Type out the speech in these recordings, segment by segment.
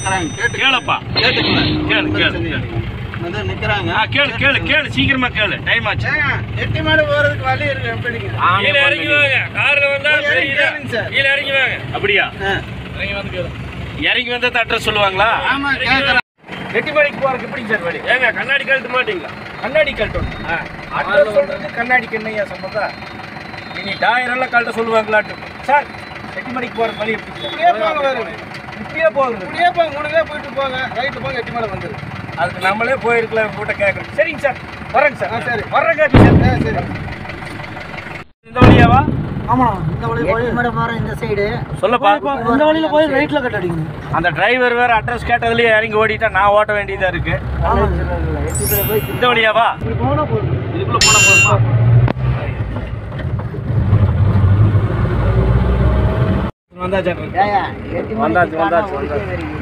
கேக்குறாங்க கேளுப்பா கேட்டுக்கலாம் கேளு கேளு கேளு வந்து நிக்கிறாங்க ஆ கேளு கேளு கேளு சீக்கிரமா கேளு டைம் ஆச்சு எட்டு மாடு போறதுக்கு வழி இருக்கு எப்படிங்க கீழே இறங்கி வாங்க கார்ல வந்தா கேளுங்க சார் கீழே இறங்கி வாங்க அப்படியா ஆ. இறங்கி வந்தா அட்ரஸ் சொல்லுவாங்களா ஆமா கேக்குறாங்க நெட்டிமலைக்கு போறதுக்கு எப்படி சார் வழி ஏங்க கண்ணாடி கழட்ட மாட்டீங்களா கண்ணாடி கழட்டணும் அட்ரஸ் சொல்றது கண்ணாடிக்கு என்னையா சம்பந்தம் இனி டாயரெல்லாம் கழட்ட சொல்லுவாங்களாட்டு சார் நெட்டிமலைக்கு போற வழி எப்படி இப்படியே போங்க சார் வேறு. இப்படியே போகுது இப்படியே போங்க மூணுவே போயிட்டு போங்க ரைட்டு போங்க எட்டு மாடு வந்துரு அதுக்கு நம்மளே போயிருக்கலாம் கூட்ட கேட்கறோம் சரிங்க சார் வரேங்க சார் ஆ, சரி. வர்றேங்க சார் ஆ, சரி இந்த வழியாவா ஆமா இந்த வழி போய் எட்டு மடம் போகிறோம் இந்த சைடு சொல்லப்பா இந்த வழியில போய் ரைட்ல கட் அடிக்கணும் அந்த டிரைவர் வேற அட்ரஸ் கேட்டதுலயே இறங்கி ஓடிட்டா நான் ஓட்ட வேண்டியதா இருக்கு இந்த வழியாவா போனா போதும் இதுக்குள்ள போன போதுமா வந்தாச்சு ஏயா, எட்டு மணிக்கு வந்தாச்சு, காணா வந்தாச்சு, ஓடிட்டே வந்தாச்சு. வருது.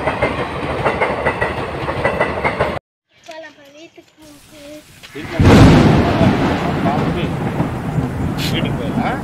வீட்டுக்கு போயிடலாம்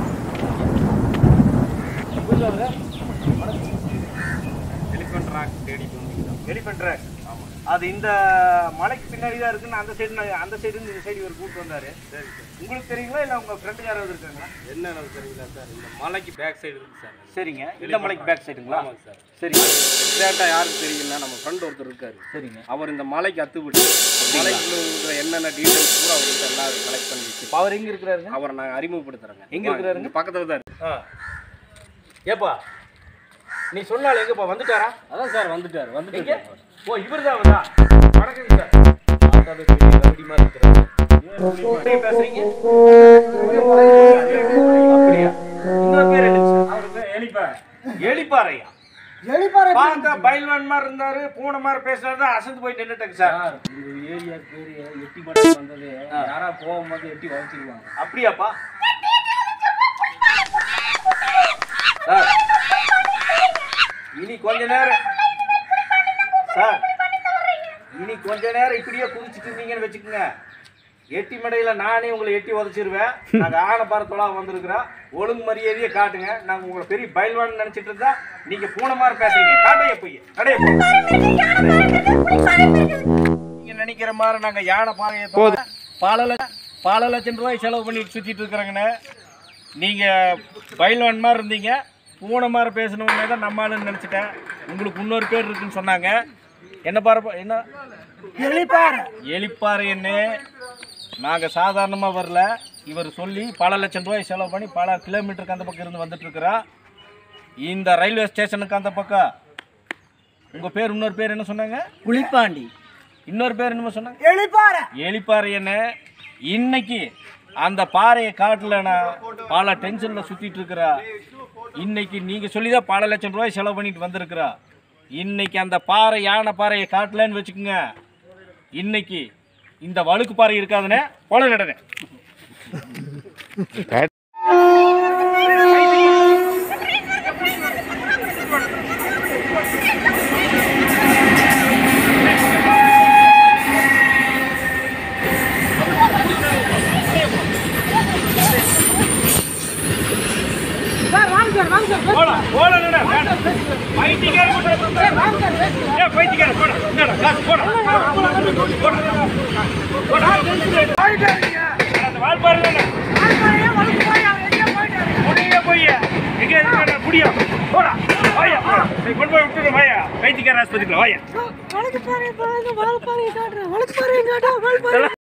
எலிஃபென்ட் ராக் தேடி எலிஃபென்ட் ராக் அது இந்த மலைக்கு பின்னாடி தான் இருக்குன்னு அந்த சைடு அந்த சைடு இந்த சைடு இவர் கூப்பிட்டு வந்தாரு உங்களுக்கு தெரியுங்களா இல்லை உங்க ஃப்ரெண்டுக்காரர் இருக்காங்களா என்ன எனக்கு தெரியல சார் இந்த மலைக்கு பேக் சைடு இருக்கு சார் சரிங்க இந்த மலைக்கு பேக் சைடுங்களா ஆமாங்க சார் சரிங்க எக்ஸாக்டாக யாருக்கு தெரியல நம்ம ஃப்ரெண்ட் ஒருத்தர் இருக்காரு சரிங்க அவர் இந்த மலைக்கு அத்துவிட்டு மலைக்குள்ள இருக்கிற என்னென்ன டீடைல்ஸ் கூட அவர்கிட்ட எல்லாம் கலெக்ட் பண்ணி வச்சு இப்ப அவர் எங்க இருக்கிறாருங்க அவரை நாங்கள் அறிமுகப்படுத்துறோங்க எங்க இருக்கிறாருங்க? பக்கத்தில் தான் இருக்கு ஆ ஏப்பா நீ சொன்னால எங்கப்பா வந்துட்டாரா அதான் சார் வந்துட்டார் எங்க வந்துட்டு ஓ இவர் தான் வந்தா வணக்கம் சார் பார்த்தாவே பெரிய கபடி மாதிரி இருக்கிறாரு எப்படி பேசுறீங்க அப்படியா இன்னொரு பேர் என்ன சார் அவர் பேர் எலிப்பா எலிப்பாறையா பார்க்க பைல்வான் மாதிரி இருந்தாரு பூனை மாதிரி பேசுறாரு தான் அசந்து போய் நின்னுட்டேங்க சார் சார் இந்த ஏரியா பேர் எட்டி மட்டும் வந்தது யாரா போகும்போது எட்டி வச்சிருவாங்க அப்படியாப்பா சார் இனி கொஞ்ச நேரம் சார் இனி கொஞ்ச நேரம் இப்படியே குதிச்சுட்டு இருந்தீங்கன்னு வச்சுக்கோங்க எட்டி மடையில நானே உங்களை எட்டி உதச்சிருவேன் நாங்க ஆனபாரத்தோட வந்திருக்கிறோம் ஒழுங்கு மரியாதையை காட்டுங்க நாங்க உங்களை பெரிய பயில்வான்னு நினைச்சிட்டு இருந்தா நீங்க பூனை மாதிரி பேசுறீங்க காட்டைய போய் கடைய நீங்க நினைக்கிற மாதிரி நாங்க யானை பாறையை போது பல லட்சம் பல லட்சம் ரூபாய் செலவு பண்ணிட்டு சுத்திட்டு இருக்கிறாங்கண்ணே நீங்க பயில்வான் மாதிரி இருந்தீங்க பூனை மாதிரி பேசணுமே தான் நம்ம ஆளுன்னு நினைச்சிட்டேன் உங்களுக்கு இன்னொரு பேர் இருக்குன்னு சொன்னாங்க என்ன பாரு என்ன எலிப்பாறை எலிப்பாறை என்ன நாங்கள் சாதாரணமாக வரல இவர் சொல்லி பல லட்சம் ரூபாய் செலவு பண்ணி பல கிலோமீட்டருக்கு அந்த பக்கம் இருந்து வந்துட்டு இருக்கிறா இந்த ரயில்வே ஸ்டேஷனுக்கு அந்த பக்கம் உங்கள் பேர் இன்னொரு பேர் என்ன சொன்னாங்க புலிப்பாண்டி இன்னொரு பேர் என்னமோ சொன்னாங்க எலிப்பாறை எலிப்பாறை என்ன இன்னைக்கு அந்த பாறையை காட்டுல நான் பல டென்ஷன்ல சுத்திட்டு இருக்கிறா இன்னைக்கு நீங்க சொல்லிதான் பல லட்சம் ரூபாய் செலவு பண்ணிட்டு வந்திருக்கிறா இன்னைக்கு அந்த பாறை யானை பாறையை காட்டலன்னு வச்சுக்கோங்க இன்னைக்கு இந்த வழுக்கு பாறை இருக்காதுன்னு போல நடனே போடா போட பைத்தியக்கார ஏ பைத்தியக்கார போட என்னடா காசு போட போட போட அந்த வால் பாருங்க முடிய போய் எங்க இருக்கிற முடியும் போடா வாயா நீ கொண்டு போய் விட்டுரு வாயா பைத்தியக்கார ஆஸ்பத்திரிக்குள்ள வாயா